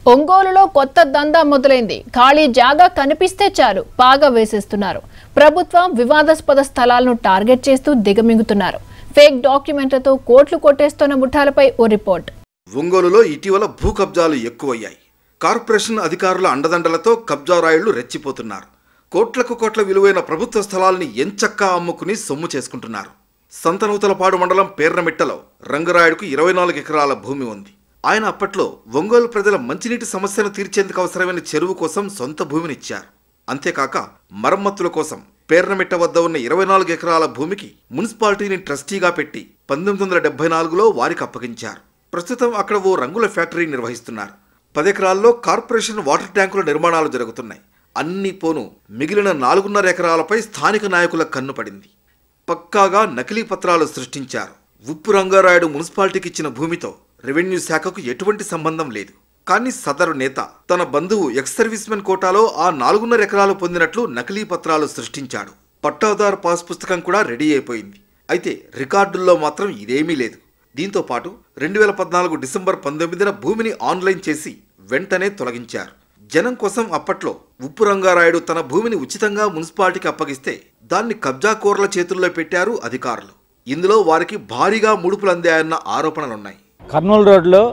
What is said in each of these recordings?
ఒంగోలులో కొత్త దందా మొదలైంది ఖాళీ జాగా కనిపిస్తే చాలు పాగా వేసేస్తున్నారు ప్రభుత్వం వివాదాస్పద స్థలాలను టార్గెట్ చేస్తూ దిగమింగుతున్నారు ఫేక్ డాక్యుమెంట్లతో కోట్లు కొట్టేస్తున్న ముఠాలపై ఓ రిపోర్ట్ ఒంగోలులో ఇటీవల భూ కబ్జాలు ఎక్కువయ్యాయి కార్పొరేషన్ అధికారుల అండదండలతో కబ్జా రాయుళ్లు రెచ్చిపోతున్నారు కోట్లకు కోట్ల విలువైన ప్రభుత్వ స్థలాల్ని ఎంచక్కా అమ్ముకుని సొమ్ము చేసుకుంటున్నారు సంతనూతలపాడు మండలం పేర్నమిట్టలో రంగరాయుడుకు ఇరవై నాలుగు ఎకరాల భూమి ఉంది ఆయన అప్పట్లో ఒంగోలు ప్రజల మంచినీటి సమస్యను తీర్చేందుకు అవసరమైన చెరువు కోసం సొంత భూమినిచ్చారు అంతేకాక మరమ్మతుల కోసం పేర్నమిట్ట వద్ద ఉన్న ఇరవై నాలుగు ఎకరాల భూమికి మున్సిపాలిటీని ట్రస్టీగా పెట్టి పంతొమ్మిది వందల డెబ్బై నాలుగులో వారికి అప్పగించారు ప్రస్తుతం అక్కడ ఓ రంగుల ఫ్యాక్టరీ నిర్వహిస్తున్నారు పదెకరాల్లో కార్పొరేషన్ వాటర్ ట్యాంకుల నిర్మాణాలు జరుగుతున్నాయి అన్ని పోను మిగిలిన నాలుగున్నర ఎకరాలపై స్థానిక నాయకుల కన్ను పడింది పక్కాగా నకిలీ పత్రాలు సృష్టించారు ఉప్పు రంగారాయుడు మున్సిపాలిటీకి ఇచ్చిన భూమితో రెవెన్యూ శాఖకు ఎటువంటి సంబంధం లేదు కానీ సదరు నేత తన బంధువు ఎక్స్ సర్వీస్మెన్ కోటాలో ఆ నాలుగున్నర ఎకరాలు పొందినట్లు నకిలీ పత్రాలు సృష్టించాడు పట్టాదారు పాస్ పుస్తకం కూడా రెడీ అయిపోయింది అయితే రికార్డుల్లో మాత్రం ఇదేమీ లేదు దీంతో పాటు రెండు వేల పద్నాలుగు డిసెంబర్ పంతొమ్మిదిన భూమిని ఆన్లైన్ చేసి వెంటనే తొలగించారు జనం కోసం అప్పట్లో ఉప్పు రంగారాయుడు తన భూమిని ఉచితంగా మున్సిపాలిటీకి అప్పగిస్తే దాన్ని కబ్జాకోర్ల చేతుల్లో పెట్టారు అధికారులు ఇందులో వారికి భారీగా ముడుపులు అందాయన్న ఆరోపణలున్నాయి కర్నూలు రోడ్లో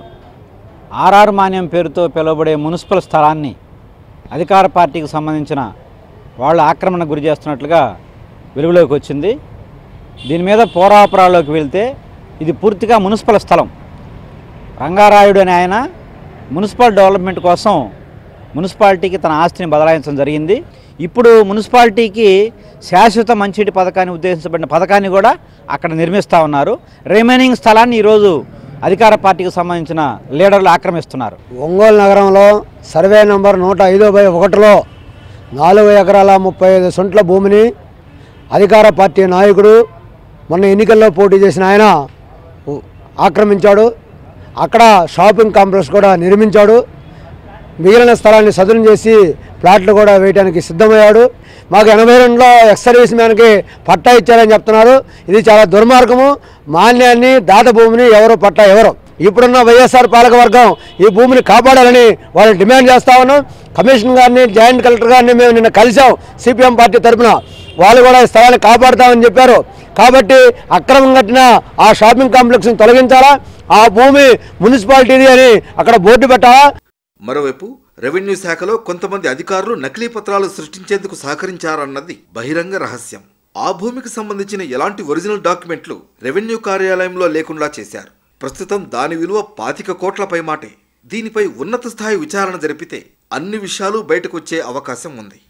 ఆర్ఆర్ మాన్యం పేరుతో పిలువబడే మున్సిపల్ స్థలాన్ని అధికార పార్టీకి సంబంధించిన వాళ్ళు ఆక్రమణ గురి చేస్తున్నట్లుగా వెలుగులోకి వచ్చింది దీని మీద పోరాపురాల్లోకి వెళ్తే ఇది పూర్తిగా మున్సిపల్ స్థలం రంగారాయుడు అనే ఆయన మున్సిపల్ డెవలప్మెంట్ కోసం మున్సిపాలిటీకి తన ఆస్తిని బదలాయించడం జరిగింది ఇప్పుడు మున్సిపాలిటీకి శాశ్వత మంచిటి పథకాన్ని ఉద్దేశించబడిన పథకాన్ని కూడా అక్కడ నిర్మిస్తూ ఉన్నారు రిమైనింగ్ స్థలాన్ని ఈరోజు అధికార పార్టీకి సంబంధించిన లీడర్లు ఆక్రమిస్తున్నారు ఒంగోలు నగరంలో సర్వే నంబర్ నూట ఐదు బై ఒకటిలో నాలుగు ఎకరాల ముప్పై ఐదు సొంట్ల భూమిని అధికార పార్టీ నాయకుడు మొన్న ఎన్నికల్లో పోటీ చేసిన ఆయన ఉ- ఆక్రమించాడు అక్కడ షాపింగ్ కాంప్లెక్స్ కూడా నిర్మించాడు మిగిలిన స్థలాన్ని సదును చేసి ప్లాట్లు కూడా వేయడానికి సిద్ధమయ్యాడు మాకు ఎనభై రెండులో ఎక్స్ సర్వీస్ మ్యాన్కి పట్టా ఇచ్చారని చెప్తున్నారు ఇది చాలా దుర్మార్గము మాన్యాన్ని దాత భూమిని ఎవరు పట్టా ఎవరు ఇప్పుడున్న వైఎస్ఆర్ పాలకవర్గం ఈ భూమిని కాపాడాలని వాళ్ళు డిమాండ్ చేస్తా ఉన్నాం కమిషన్ గారిని జాయింట్ కలెక్టర్ గారిని మేము నిన్న కలిసాం సిపిఎం పార్టీ తరఫున వాళ్ళు కూడా ఈ స్థలాన్ని కాపాడుతామని చెప్పారు కాబట్టి అక్రమం కట్టిన ఆ షాపింగ్ కాంప్లెక్స్ని తొలగించాలా ఆ భూమి మున్సిపాలిటీది అని అక్కడ బోర్డు పెట్టాలా మరోవైపు రెవెన్యూ శాఖలో కొంతమంది అధికారులు నకిలీ పత్రాలు సృష్టించేందుకు సహకరించారన్నది బహిరంగ రహస్యం ఆ భూమికి సంబంధించిన ఎలాంటి ఒరిజినల్ డాక్యుమెంట్లు రెవెన్యూ కార్యాలయంలో లేకుండా చేశారు ప్రస్తుతం దాని విలువ పాతిక కోట్లపై మాటే దీనిపై ఉన్నత స్థాయి విచారణ జరిపితే అన్ని విషయాలు బయటకొచ్చే అవకాశం ఉంది